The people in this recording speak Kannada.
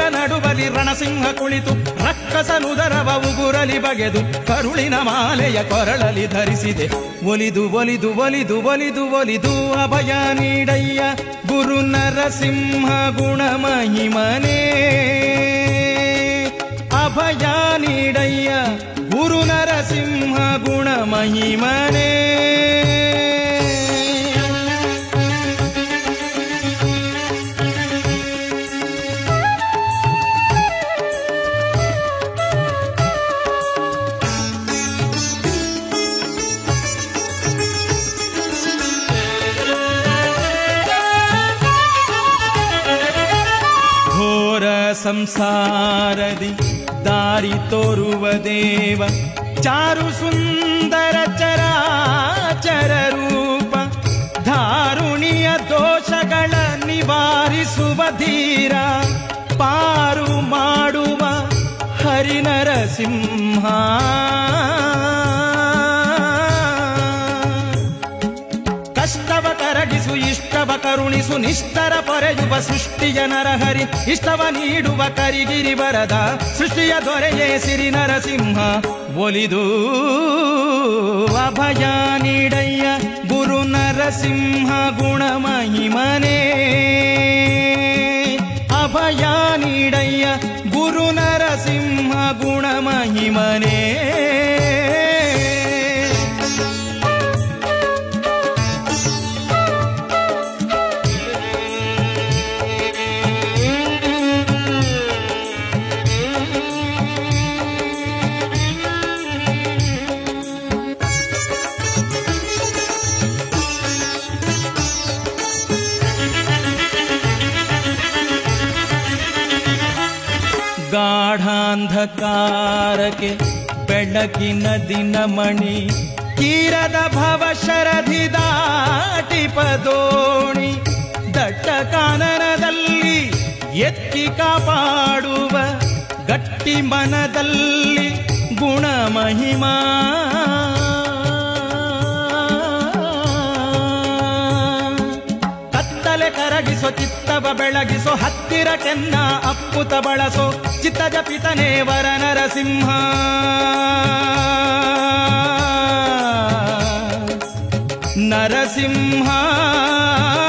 ನಡುವಲಿ ರಣಸಿಂಹ ಕುಳಿತು ರಕ್ಕಸನುದರವ ಉಗುರಲಿ ಬಗೆದು ಕರುಳಿನ ಮಾಲೆಯ ಕೊರಳಲಿ ಧರಿಸಿದೆ ಒಲಿದು ಒಲಿದು ಒಲಿದು ಒಲಿದು ಒಲಿದು ಅಭಯ ನೀಡಯ್ಯ ಗುರು ನರಸಿಂಹ ಗುಣಮಹಿಮನೇ ಅಭಯ ನೀಡಯ್ಯ ಗುರು ನರಸಿಂಹ ಗುಣಮಹಿಮನೇ ಘೋರ ಸಂಸಾರದಿ ದಾರಿ ತೋರುವ ದೇವ ಚಾರು ಸುಂದರ ಚರಾಚರ ರೂಪ ಧಾರುಣಿಯ ದೋಷಗಳ ನಿವಾರಿಸುವ ಧೀರ ಪಾರು ಮಾಡುವ ಹರಿನರಸಿಂಹ ಕಷ್ಟವ ಕರಗಿಸು ಇಷ್ಟವ ಕರುಣಿಸು ನಿಷ್ಠರ ಪೊರೆಯುವ ಸೃಷ್ಟಿಯ ನರಹರಿ ಇಷ್ಟವ ನೀಡುವ ಕರಿಗಿರಿ ಬರದ ಸೃಷ್ಟಿಯ ದೊರೆಯೇ ಸಿರಿ ನರಸಿಂಹ ಒಲಿದು ಅಭಯ ನೀಡಯ್ಯ ಗುರು ನರಸಿಂಹ ಗುಣಮಹಿಮನೇ ಅಭಯ ನೀಡಯ್ಯ ಗುರು ನರಸಿಂಹ ಗುಣಮಹಿಮನೇ ಗಾಢಾಂಧಕಾರಕ್ಕೆ ಬೆಳಕಿನ ದಿನಮಣಿ ತೀರದ ಭವ ಶರಧಿ ದಾಟಿ ಪದೋಣಿ ದಟ್ಟ ಕಾನನದಲ್ಲಿ ಎತ್ತಿ ಕಾಪಾಡುವ ಗಟ್ಟಿ ಮನದಲ್ಲಿ ಗುಣ ಮಹಿಮಾ ಕತ್ತಲೆ ಕರಗಿಸೋ ಚಿತ್ತವ ಬೆಳಗಿಸೋ ಹತ್ತಿರ ಕೆನ್ನ ಅಪ್ಪುತ ಬಳಸೋ ಚಿತ್ತಜ ಪಿತನೇ ವರ ನರಸಿಂಹ ನರಸಿಂಹ